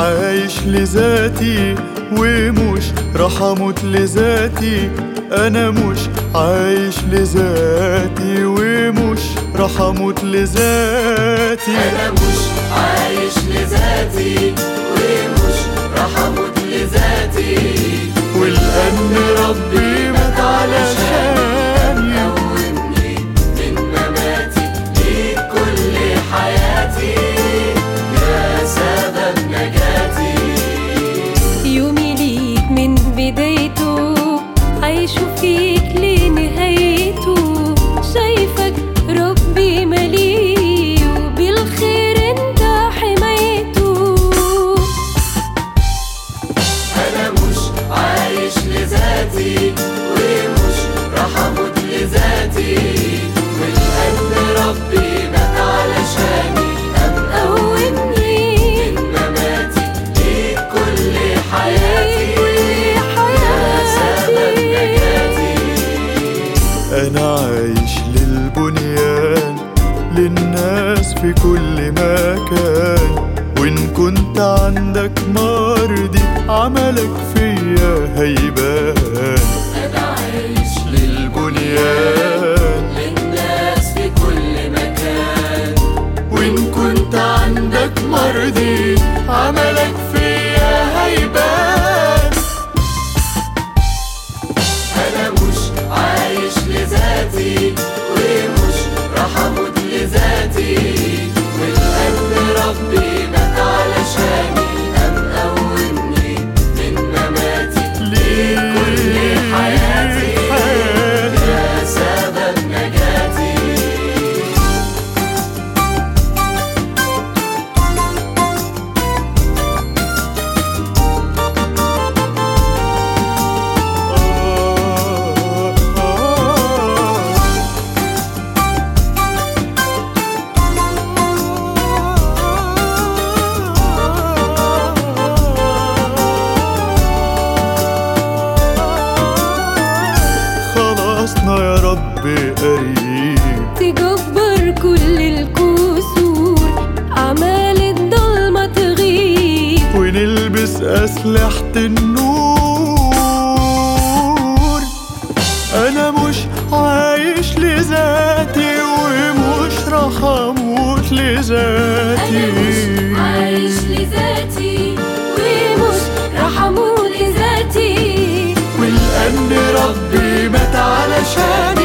عايش لذاتي ومش راح اموت لذاتي انا مش عايش لذاتي ومش راح اموت لذاتي انا مش عايش لذاتي ومش راح اموت لذاتي ولان ربي مات علشاني قومني من مماتي ليك كل حياتي يا سبب نجاتي يومي ليك من بدايته عايشه فيك لنهايته شايفك ربي مليء وبالخير انت حمايته انا مش عايش لذاتي ومش راح اموت لذاتي ولان ربي مات علشاني ابقى قومني من مماتي ليك كل حياتي كل يا سبب حياتي انا نجاتي عايش للبنيان للناس في كل مكان وان كنت عندك مرضي عملك فيا هيبان انا عايش للبنيان للناس في كل مكان وإن كنت عندك مرضي عملك فيا هيبان انا مش عايش لذاتي ومش راح اموت لذاتي ولان ربي مات علشاني ام قومني من مماتي ليك كل حياتي حياتي يا سبب نجاتي آه، آه. خلصنا يا رب قريب تجبر كل الكسور أعمال الضلمة تغيب ونلبس أسلحة النور أنا مش عايش لذاتي ومش راح أموت لذاتي أنا مش عايش لذاتي ومش راح أموت لذاتي ولأن ربي مات علشان